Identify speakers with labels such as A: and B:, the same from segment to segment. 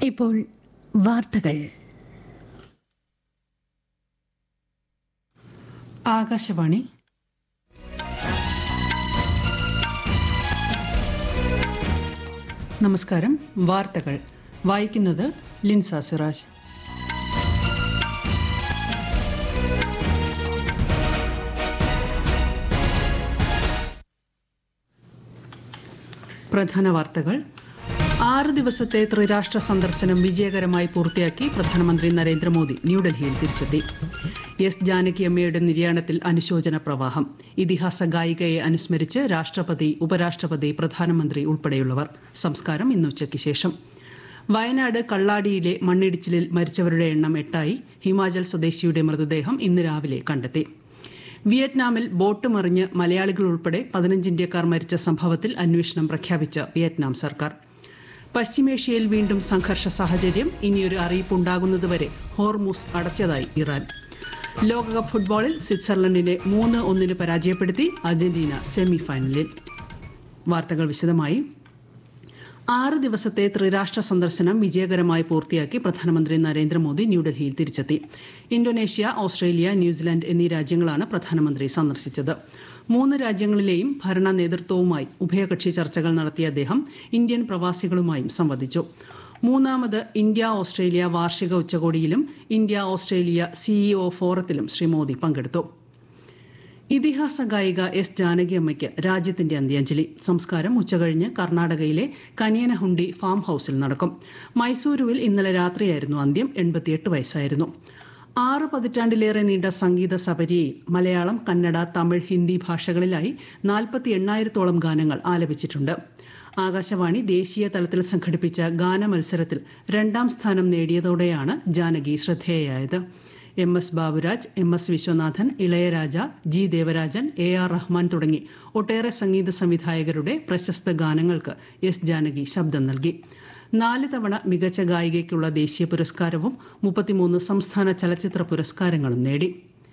A: ഇപ്പോൾ വാർത്തകൾ
B: ആകാശവാണി നമസ്കാരം വാർത്തകൾ വായിക്കുന്നത് ലിൻസ സിറാജ് പ്രധാന വാർത്തകൾ ആറ് ദിവസത്തെ ത്രിരാഷ്ട്ര സന്ദർശനം വിജയകരമായി പൂർത്തിയാക്കി പ്രധാനമന്ത്രി നരേന്ദ്രമോദി ന്യൂഡൽഹിയിൽ തിരിച്ചെത്തി എസ് ജാനകിയമ്മയുടെ നിര്യാണത്തിൽ അനുശോചന പ്രവാഹം ഇതിഹാസ ഗായികയെ അനുസ്മരിച്ച് രാഷ്ട്രപതി ഉപരാഷ്ട്രപതി പ്രധാനമന്ത്രി ഉൾപ്പെടെയുള്ളവർ സംസ്കാരം ഇന്ന് ഉച്ചയ്ക്ക് ശേഷം വയനാട് കള്ളാടിയിലെ മണ്ണിടിച്ചിലിൽ മരിച്ചവരുടെ എണ്ണം എട്ടായി ഹിമാചൽ സ്വദേശിയുടെ മൃതദേഹം ഇന്ന് രാവിലെ കണ്ടെത്തി വിയറ്റ്നാമിൽ ബോട്ട് മറിഞ്ഞ് മലയാളികൾ ഉൾപ്പെടെ പതിനഞ്ച് ഇന്ത്യക്കാർ മരിച്ച സംഭവത്തിൽ അന്വേഷണം പ്രഖ്യാപിച്ച വിയറ്റ്നാം സർക്കാർ പശ്ചിമേഷ്യയിൽ വീണ്ടും സംഘർഷ സാഹചര്യം ഇനിയൊരു അറിയിപ്പുണ്ടാകുന്നതുവരെ ഹോർമൂസ് അടച്ചതായി ഇറാൻ ലോകകപ്പ് ഫുട്ബോളിൽ സ്വിറ്റ്സർലൻഡിനെ മൂന്ന് ഒന്നിന് പരാജയപ്പെടുത്തി അർജന്റീന സെമിഫൈനലിൽ വാർത്തകൾ വിശദമായി ആറ് ദിവസത്തെ ത്രിരാഷ്ട്ര സന്ദർശനം വിജയകരമായി പൂർത്തിയാക്കി പ്രധാനമന്ത്രി നരേന്ദ്രമോദി ന്യൂഡൽഹിയിൽ തിരിച്ചെത്തി ഇന്തോനേഷ്യ ഓസ്ട്രേലിയ ന്യൂസിലാൻഡ് എന്നീ രാജ്യങ്ങളാണ് പ്രധാനമന്ത്രി സന്ദർശിച്ചത് മൂന്ന് രാജ്യങ്ങളിലെയും ഭരണ നേതൃത്വവുമായി ഉഭയകക്ഷി ചർച്ചകൾ നടത്തിയ അദ്ദേഹം ഇന്ത്യൻ പ്രവാസികളുമായും സംവദിച്ചു മൂന്നാമത് ഇന്ത്യ ഓസ്ട്രേലിയ വാർഷിക ഉച്ചകോടിയിലും ഇന്ത്യ ഓസ്ട്രേലിയ സിഇഒ ഫോറത്തിലും ശ്രീ മോദി പങ്കെടുത്തു ഇതിഹാസ ഗായിക എസ് ജാനകിയമ്മയ്ക്ക് രാജ്യത്തിന്റെ അന്ത്യാഞ്ജലി സംസ്കാരം ഉച്ചകഴിഞ്ഞ് കർണാടകയിലെ കനിയനഹുണ്ടി ഫാം ഹൌസിൽ നടക്കും മൈസൂരുവിൽ ഇന്നലെ രാത്രിയായിരുന്നു അന്ത്യം എൺപത്തിയെട്ട് വയസ്സായിരുന്നു ആറ് പതിറ്റാണ്ടിലേറെ നീണ്ട സംഗീത സപര്യയിൽ മലയാളം കന്നഡ തമിഴ് ഹിന്ദി ഭാഷകളിലായി നാൽപ്പത്തി എണ്ണായിരത്തോളം ഗാനങ്ങൾ ആലപിച്ചിട്ടുണ്ട് ആകാശവാണി ദേശീയ തലത്തിൽ സംഘടിപ്പിച്ച ഗാന മത്സരത്തിൽ രണ്ടാം സ്ഥാനം നേടിയതോടെയാണ് ജാനകി ശ്രദ്ധേയയായത് M S Baburaj M S Viswanathan Ilaiyaraaja G Devarajan A R Rahman തുടങ്ങി ഒട്ടേറെ സംഗീത സംവിധായകരുടെ പ്രശസ്ത ഗാനങ്ങൾക്ക് എസ് ജാനകി ശബ്ദം നൽകി നാല് തവണ മികച്ച ഗായികയ്ക്കുള്ള ദേശീയ പുരസ്കാരവും മുപ്പത്തിമൂന്ന് സംസ്ഥാന ചലച്ചിത്ര പുരസ്കാരങ്ങളും നേടി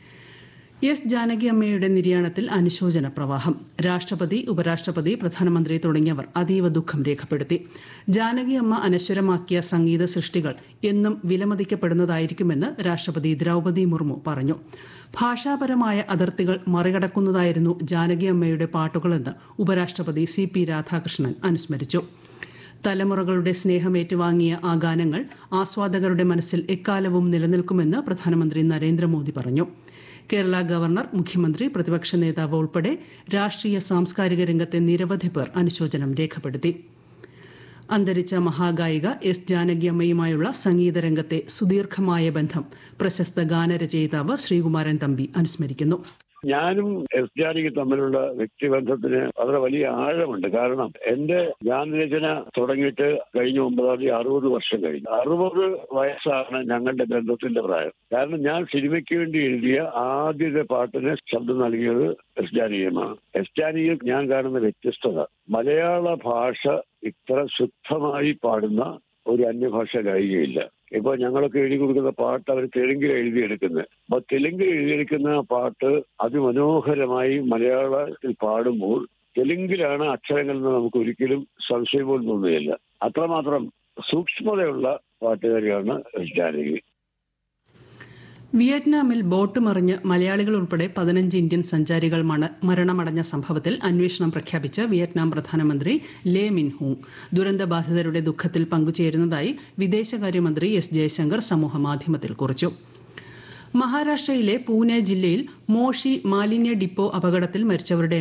B: എസ് ജാനകി അമ്മയുടെ നിര്യാണത്തിൽ അനുശോചന പ്രവാഹം രാഷ്ട്രപതി ഉപരാഷ്ട്രപതി പ്രധാനമന്ത്രി തുടങ്ങിയവർ അതീവ ദുഃഖം രേഖപ്പെടുത്തി ജാനകി അമ്മ അനശ്വരമാക്കിയ സംഗീത സൃഷ്ടികൾ എന്നും വിലമതിക്കപ്പെടുന്നതായിരിക്കുമെന്ന് രാഷ്ട്രപതി ദ്രൗപദി മുർമു പറഞ്ഞു ഭാഷാപരമായ അതിർത്തികൾ മറികടക്കുന്നതായിരുന്നു ജാനകി അമ്മയുടെ പാട്ടുകളെന്ന് ഉപരാഷ്ട്രപതി സി പി രാധാകൃഷ്ണൻ അനുസ്മരിച്ചു തലമുറകളുടെ സ്നേഹം ഏറ്റുവാങ്ങിയ ആ ഗാനങ്ങൾ ആസ്വാദകരുടെ മനസ്സിൽ എക്കാലവും നിലനിൽക്കുമെന്ന് പ്രധാനമന്ത്രി നരേന്ദ്രമോദി പറഞ്ഞു കേരള ഗവർണർ മുഖ്യമന്ത്രി പ്രതിപക്ഷ നേതാവ് ഉൾപ്പെടെ രാഷ്ട്രീയ സാംസ്കാരിക രംഗത്തെ നിരവധി പേർ അനുശോചനം രേഖപ്പെടുത്തി അന്തരിച്ച മഹാഗായിക എസ് ജാനകിയമ്മയുമായുള്ള സംഗീത രംഗത്തെ സുദീർഘമായ ബന്ധം പ്രശസ്ത ഗാനരചയിതാവ് ശ്രീകുമാരൻ തമ്പി അനുസ്മരിക്കുന്നു
C: ഞാനും എസ് ജാനകി തമ്മിലുള്ള വ്യക്തിബന്ധത്തിന് വളരെ വലിയ ആഴമുണ്ട് കാരണം എന്റെ ഗാനരചന തുടങ്ങിയിട്ട് കഴിഞ്ഞ ഒമ്പതാം തീയതി അറുപത് വർഷം കഴിഞ്ഞു അറുപത് വയസ്സാണ് ഞങ്ങളുടെ ബന്ധത്തിന്റെ പ്രായം കാരണം ഞാൻ സിനിമയ്ക്ക് വേണ്ടി എഴുതിയ ആദ്യത്തെ പാട്ടിന് ശബ്ദം നൽകിയത് എസ് ജാനകിയമാണ് എസ് ജാനകിയിൽ ഞാൻ കാണുന്ന വ്യത്യസ്തത മലയാള ഭാഷ ഇത്ര ശുദ്ധമായി പാടുന്ന ഒരു അന്യഭാഷ ഗായികയില്ല ഇപ്പൊ ഞങ്ങളൊക്കെ എഴുതി കൊടുക്കുന്ന പാട്ട് അവർ തെലുങ്കിൽ എഴുതിയെടുക്കുന്നത് അപ്പൊ തെലുങ്കിൽ എഴുതിയെടുക്കുന്ന പാട്ട് അതിമനോഹരമായി മലയാളത്തിൽ പാടുമ്പോൾ തെലുങ്കിലാണ് അക്ഷരങ്ങളിൽ നിന്ന് നമുക്ക് ഒരിക്കലും സംശയം പോലും തോന്നുകയില്ല അത്രമാത്രം സൂക്ഷ്മതയുള്ള പാട്ടുകാരിയാണ് ജാനകി
B: വിയറ്റ്നാമിൽ ബോട്ട് മറിഞ്ഞ് മലയാളികൾ ഉൾപ്പെടെ പതിനഞ്ച് ഇന്ത്യൻ സഞ്ചാരികൾ മരണമടഞ്ഞ സംഭവത്തിൽ അന്വേഷണം പ്രഖ്യാപിച്ച് വിയറ്റ്നാം പ്രധാനമന്ത്രി ലേ മിൻ ഹൂങ് ദുരന്തബാധിതരുടെ ദുഃഖത്തിൽ പങ്കുചേരുന്നതായി വിദേശകാര്യമന്ത്രി എസ് ജയശങ്കർ സമൂഹമാധ്യമത്തിൽ കുറിച്ചു മഹാരാഷ്ട്രയിലെ പൂനെ ജില്ലയിൽ മോഷി മാലിന്യ ഡിപ്പോ അപകടത്തിൽ മരിച്ചവരുടെ